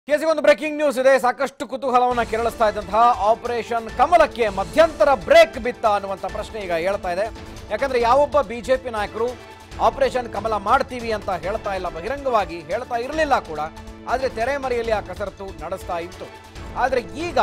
ಕೇಸಿಗೊಂದು breaking news ಇದೆ ಸಾಕಷ್ಟು ಕುತೂಹಲವನ್ನ ಕೆರಳಿಸ್ತಾ ಇದ್ದಂತಹ ಆಪರೇಷನ್ ಕಮಲಕ್ಕೆ ಮಧ್ಯಂತರ ಬ್ರೇಕ್ ಬಿತ್ತ ಅನ್ನುವಂಥ ಪ್ರಶ್ನೆ ಈಗ ಹೇಳ್ತಾ ಇದೆ ಯಾಕಂದ್ರೆ ಯಾವೊಬ್ಬ ಬಿಜೆಪಿ ನಾಯಕರು ಆಪರೇಷನ್ ಕಮಲ ಮಾಡ್ತೀವಿ ಅಂತ ಹೇಳ್ತಾ ಇಲ್ಲ ಬಹಿರಂಗವಾಗಿ ಹೇಳ್ತಾ ಇರಲಿಲ್ಲ ಕೂಡ ಆದ್ರೆ ತೆರೆಮರೆಯಲ್ಲಿ ಆ ಕಸರತ್ತು ನಡೆಸ್ತಾ ಇತ್ತು ಆದ್ರೆ ಈಗ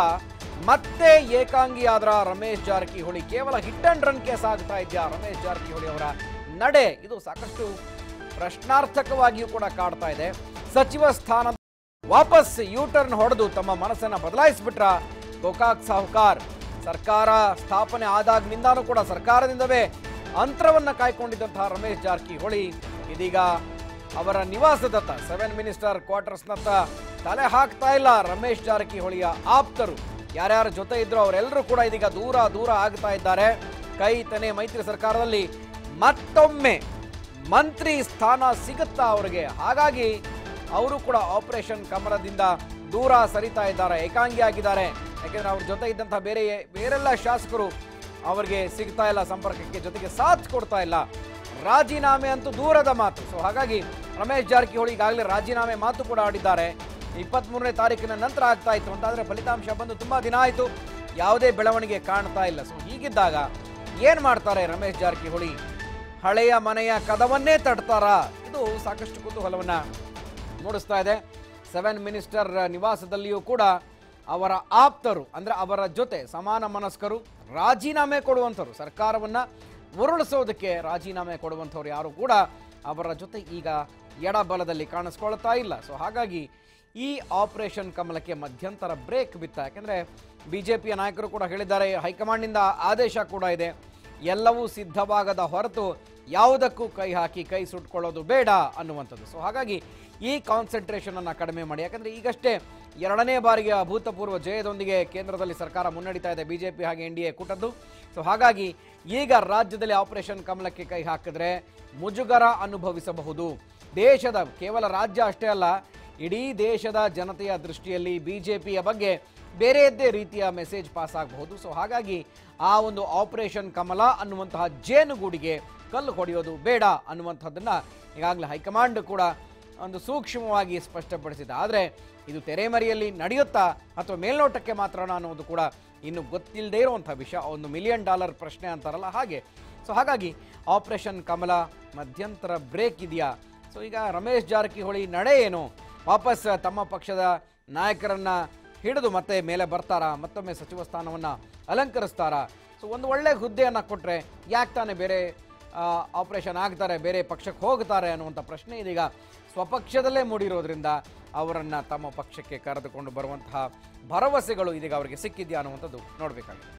ಮತ್ತೆ ಏಕಾಂಗಿಯಾದ್ರ ರಮೇಶ್ ಜಾರಕಿಹೊಳಿ ಕೇವಲ ಹಿಟ್ ಅಂಡ್ ರನ್ ಕೇಸ್ ಆಗ್ತಾ ಇದೆಯಾ ರಮೇಶ್ ಜಾರಕಿಹೊಳಿ ಅವರ ನಡೆ ಇದು ಸಾಕಷ್ಟು ಪ್ರಶ್ನಾರ್ಥಕವಾಗಿಯೂ ಕೂಡ ಕಾಡ್ತಾ ಇದೆ ಸಚಿವ ಸ್ಥಾನ ವಾಪಸ್ ಯೂ ಟರ್ನ್ ಹೊಡೆದು ತಮ್ಮ ಮನಸ್ಸನ್ನ ಬದಲಾಯಿಸ್ಬಿಟ್ರ ಗೋಕಾಕ್ ಸಾಹುಕಾರ್ ಸರ್ಕಾರ ಸ್ಥಾಪನೆ ಆದಾಗ್ನಿಂದಾನೂ ಕೂಡ ಸರ್ಕಾರದಿಂದವೇ ಅಂತರವನ್ನ ಕಾಯ್ಕೊಂಡಿದ್ದಂತಹ ರಮೇಶ್ ಜಾರಕಿಹೊಳಿ ಇದೀಗ ಅವರ ನಿವಾಸದತ್ತ ಸೆವೆನ್ ಮಿನಿಸ್ಟರ್ ಕ್ವಾರ್ಟರ್ಸ್ನತ್ತ ತಲೆ ಹಾಕ್ತಾ ಇಲ್ಲ ರಮೇಶ್ ಜಾರಕಿಹೊಳಿಯ ಆಪ್ತರು ಯಾರ್ಯಾರ ಜೊತೆ ಇದ್ರು ಅವರೆಲ್ಲರೂ ಕೂಡ ಇದೀಗ ದೂರ ದೂರ ಆಗ್ತಾ ಇದ್ದಾರೆ ಕೈ ತನೆ ಮೈತ್ರಿ ಸರ್ಕಾರದಲ್ಲಿ ಮತ್ತೊಮ್ಮೆ ಮಂತ್ರಿ ಸ್ಥಾನ ಸಿಗುತ್ತಾ ಅವರಿಗೆ ಹಾಗಾಗಿ ಅವರು ಕೂಡ ಆಪರೇಷನ್ ಕಮಲದಿಂದ ದೂರ ಸರಿತಾ ಇದ್ದಾರೆ ಏಕಾಂಗಿ ಆಗಿದ್ದಾರೆ ಯಾಕೆಂದ್ರೆ ಅವ್ರ ಜೊತೆ ಇದ್ದಂತಹ ಬೇರೆ ಬೇರೆಲ್ಲ ಶಾಸಕರು ಅವರಿಗೆ ಸಿಗ್ತಾ ಇಲ್ಲ ಸಂಪರ್ಕಕ್ಕೆ ಜೊತೆಗೆ ಸಾಥ್ ಕೊಡ್ತಾ ಇಲ್ಲ ರಾಜೀನಾಮೆ ಅಂತೂ ದೂರದ ಮಾತು ಸೊ ಹಾಗಾಗಿ ರಮೇಶ್ ಜಾರಕಿಹೊಳಿ ಈಗಾಗಲೇ ರಾಜೀನಾಮೆ ಮಾತು ಕೂಡ ಆಡಿದ್ದಾರೆ ಇಪ್ಪತ್ಮೂರನೇ ತಾರೀಕಿನ ನಂತರ ಆಗ್ತಾ ಇತ್ತು ಅಂತ ಆದ್ರೆ ಫಲಿತಾಂಶ ಬಂದು ತುಂಬಾ ದಿನ ಆಯಿತು ಯಾವುದೇ ಬೆಳವಣಿಗೆ ಕಾಣ್ತಾ ಇಲ್ಲ ಸೊ ಹೀಗಿದ್ದಾಗ ಏನ್ ಮಾಡ್ತಾರೆ ರಮೇಶ್ ಜಾರಕಿಹೊಳಿ ಹಳೆಯ ಮನೆಯ ಕದವನ್ನೇ ತಟ್ತಾರಾ ಇದು ಸಾಕಷ್ಟು ಕುತೂಹಲವನ್ನ ಮೂಡಿಸ್ತಾ ಇದೆ ಸೆವೆನ್ ಮಿನಿಸ್ಟರ್ ನಿವಾಸದಲ್ಲಿಯೂ ಕೂಡ ಅವರ ಆಪ್ತರು ಅಂದ್ರೆ ಅವರ ಜೊತೆ ಸಮಾನ ಮನಸ್ಕರು ರಾಜೀನಾಮೆ ಕೊಡುವಂಥವ್ರು ಸರ್ಕಾರವನ್ನ ಉರುಳಿಸೋದಕ್ಕೆ ರಾಜೀನಾಮೆ ಕೊಡುವಂಥವ್ರು ಯಾರು ಕೂಡ ಅವರ ಜೊತೆ ಈಗ ಎಡಬಲದಲ್ಲಿ ಕಾಣಿಸ್ಕೊಳ್ತಾ ಇಲ್ಲ ಸೊ ಹಾಗಾಗಿ ಈ ಆಪರೇಷನ್ ಕಮಲಕ್ಕೆ ಮಧ್ಯಂತರ ಬ್ರೇಕ್ ಬಿತ್ತ ಯಾಕಂದ್ರೆ ಬಿಜೆಪಿಯ ನಾಯಕರು ಕೂಡ ಹೇಳಿದ್ದಾರೆ ಹೈಕಮಾಂಡ್ನಿಂದ ಆದೇಶ ಕೂಡ ಇದೆ ಎಲ್ಲವೂ ಸಿದ್ಧವಾಗದ ಹೊರತು ಯಾವುದಕ್ಕೂ ಕೈ ಹಾಕಿ ಕೈ ಸುಟ್ಕೊಳ್ಳೋದು ಬೇಡ ಅನ್ನುವಂಥದ್ದು ಸೊ ಹಾಗಾಗಿ ಈ ಕಾನ್ಸಂಟ್ರೇಷನ್ ಅನ್ನ ಕಡಿಮೆ ಮಾಡಿ ಯಾಕಂದ್ರೆ ಈಗಷ್ಟೇ ಎರಡನೇ ಬಾರಿಗೆ ಅಭೂತಪೂರ್ವ ಜಯದೊಂದಿಗೆ ಕೇಂದ್ರದಲ್ಲಿ ಸರ್ಕಾರ ಮುನ್ನಡೀತಾ ಇದೆ ಬಿಜೆಪಿ ಹಾಗೆ ಎನ್ ಡಿ ಎ ಕೂಟದ್ದು ಸೊ ಹಾಗಾಗಿ ಈಗ ರಾಜ್ಯದಲ್ಲಿ ಆಪರೇಷನ್ ಕಮಲಕ್ಕೆ ಕೈ ಹಾಕಿದ್ರೆ ಮುಜುಗರ ಅನುಭವಿಸಬಹುದು ದೇಶದ ಕೇವಲ ರಾಜ್ಯ ಅಷ್ಟೇ ಅಲ್ಲ ಇಡೀ ದೇಶದ ಜನತೆಯ ದೃಷ್ಟಿಯಲ್ಲಿ ಬಿಜೆಪಿಯ ಬಗ್ಗೆ ಬೇರೆಯದ್ದೇ ರೀತಿಯ ಮೆಸೇಜ್ ಪಾಸ್ ಆಗಬಹುದು ಸೊ ಹಾಗಾಗಿ ಆ ಒಂದು ಆಪರೇಷನ್ ಕಮಲ ಅನ್ನುವಂತಹ ಜೇನುಗೂಡಿಗೆ ಕಲ್ಲು ಹೊಡೆಯೋದು ಬೇಡ ಅನ್ನುವಂಥದ್ದನ್ನ ಈಗಾಗಲೇ ಹೈಕಮಾಂಡ್ ಕೂಡ ಒಂದು ಸೂಕ್ಷ್ಮವಾಗಿ ಸ್ಪಷ್ಟಪಡಿಸಿದೆ ಆದರೆ ಇದು ತೆರೆಮರೆಯಲ್ಲಿ ನಡೆಯುತ್ತಾ ಅಥವಾ ಮೇಲ್ನೋಟಕ್ಕೆ ಮಾತ್ರ ಅನ್ನೋದು ಕೂಡ ಇನ್ನು ಗೊತ್ತಿಲ್ಲದೆ ಇರುವಂಥ ವಿಷಯ ಒಂದು ಮಿಲಿಯನ್ ಡಾಲರ್ ಪ್ರಶ್ನೆ ಅಂತಾರಲ್ಲ ಹಾಗೆ ಸೊ ಹಾಗಾಗಿ ಆಪರೇಷನ್ ಕಮಲ ಮಧ್ಯಂತರ ಬ್ರೇಕ್ ಇದೆಯಾ ಸೊ ಈಗ ರಮೇಶ್ ಜಾರಕಿಹೊಳಿ ನಡೆ ಏನು ವಾಪಸ್ ತಮ್ಮ ಪಕ್ಷದ ನಾಯಕರನ್ನ ಹಿಡಿದು ಮತ್ತೆ ಮೇಲೆ ಬರ್ತಾರಾ ಮತ್ತೊಮ್ಮೆ ಸಚಿವ ಸ್ಥಾನವನ್ನ ಅಲಂಕರಿಸ್ತಾರಾ ಸೊ ಒಂದು ಒಳ್ಳೆ ಹುದ್ದೆಯನ್ನ ಕೊಟ್ರೆ ಯಾಕೆ ತಾನೇ ಬೇರೆ ಆಪರೇಷನ್ ಆಗ್ತಾರೆ ಬೇರೆ ಪಕ್ಷಕ್ಕೆ ಹೋಗ್ತಾರೆ ಅನ್ನುವಂಥ ಪ್ರಶ್ನೆ ಇದೀಗ ಸ್ವಪಕ್ಷದಲ್ಲೇ ಮೂಡಿರೋದ್ರಿಂದ ಅವರನ್ನ ತಮ್ಮ ಪಕ್ಷಕ್ಕೆ ಕರೆದುಕೊಂಡು ಬರುವಂತಹ ಭರವಸೆಗಳು ಇದೀಗ ಅವರಿಗೆ ಸಿಕ್ಕಿದ್ಯಾ ಅನ್ನುವಂಥದ್ದು ನೋಡಬೇಕಾಗಿದೆ